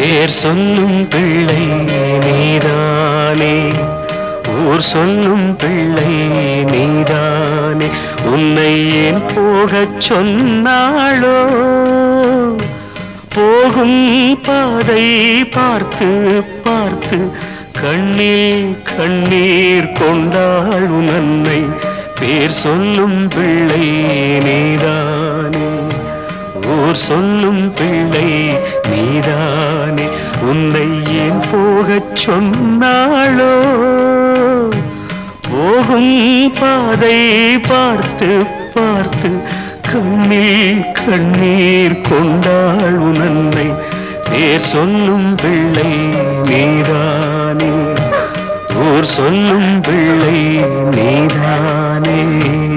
பேர் சொல்லும் பிள்ளை நீதானே ஊர் சொல்லும் பிள்ளை நீதானே உன்னை ஏன் போகச் சொன்னாளோ போகும் பாதை பார்த்து பார்த்து கண்ணீர் கண்ணீர் கொண்டாள் உன்னை பேர் சொல்லும் பிள்ளை நீதானே ஊர் சொல்லும் பிள்ளை நீதானே உன்னை ஏன் போகச் சொன்னாளோ போகும் பாதை பார்த்து பார்த்து கண்ணீர் கண்ணீர் கொண்டாள் உன்னை பேர் சொல்லும் பிள்ளை நீதானே ஊர் சொல்லும் பிள்ளை நீதானே